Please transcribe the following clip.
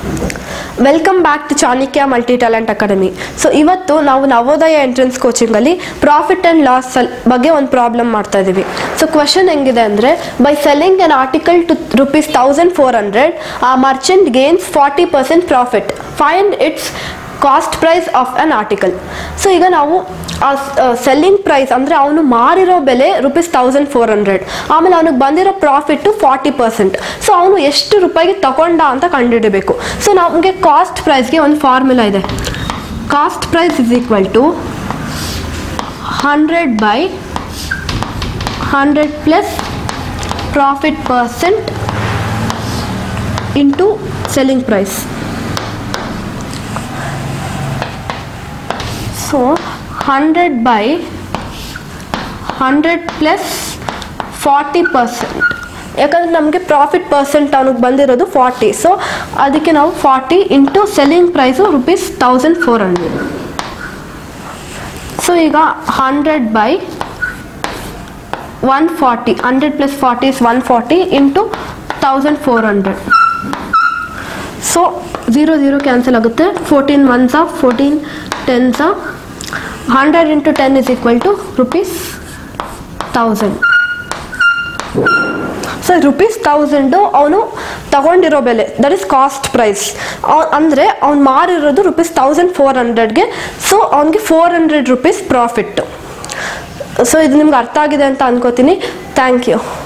welcome back to Chanakya multi talent academy so ಇವತ್ತು ನಾವು Navodaya entrance ಕೋಚಿಂಗಲ್ಲಿ ಪ್ರಾಫಿಟ್ ಆ್ಯಂಡ್ ಲಾಸ್ ಬಗ್ಗೆ ಒಂದು ಪ್ರಾಬ್ಲಮ್ ಮಾಡ್ತಾ ಇದ್ದೀವಿ ಸೊ ಕ್ವಶನ್ ಹೆಂಗಿದೆ ಅಂದರೆ by selling an article to rupees thousand four hundred a merchant gains forty percent profit find its cost price of an article so ಈಗ ನಾವು ಆ ಸೆಲ್ಲಿಂಗ್ ಪ್ರೈಸ್ ಅಂದರೆ ಅವನು ಮಾರಿರೋ ಬೆಲೆ ರುಪೀಸ್ ತೌಸಂಡ್ ಫೋರ್ ಹಂಡ್ರೆಡ್ ಆಮೇಲೆ ಅವನಿಗೆ ಬಂದಿರೋ ಪ್ರಾಫಿಟ್ಟು ಫಾರ್ಟಿ ಪರ್ಸೆಂಟ್ ಸೊ ಅವನು ಎಷ್ಟು ರೂಪಾಯಿಗೆ ತಗೊಂಡ ಅಂತ ಕಂಡುಹಿಡಬೇಕು ಸೊ ನಮಗೆ ಕಾಸ್ಟ್ ಪ್ರೈಸ್ಗೆ ಒಂದು ಫಾರ್ಮುಲಾ ಇದೆ cost price is equal to hundred by hundred plus profit percent into selling price so hundred by hundred plus forty percent ಯಾಕಂದ್ರೆ ನಮಗೆ ಪ್ರಾಫಿಟ್ ಪರ್ಸೆಂಟ್ ಅವನಿಗೆ ಬಂದಿರೋದು ಫಾರ್ಟಿ ಸೊ ಅದಕ್ಕೆ ನಾವು forty into selling price rupees thousand four hundred so ಈಗ hundred by one forty hundred plus forty is one forty into thousand four hundred so zero zero cancel ಆಗುತ್ತೆ fourteen ones fourteen tens hundred into ten is equal to rupees thousand so rupees thousand ಅವನು ತಗೊಂಡಿರೋ ಬೆಲೆ that is cost price ಅಂದರೆ ಅವ್ನು ಮಾರಿರೋದು rupees thousand four ಹಂಡ್ರೆಡ್ಗೆ so ಅವನಿಗೆ four hundred rupees profit so ಇದು ನಿಮ್ಗೆ ಅರ್ಥ ಆಗಿದೆ ಅಂತ ಅನ್ಕೋತೀನಿ ಥ್ಯಾಂಕ್ ಯು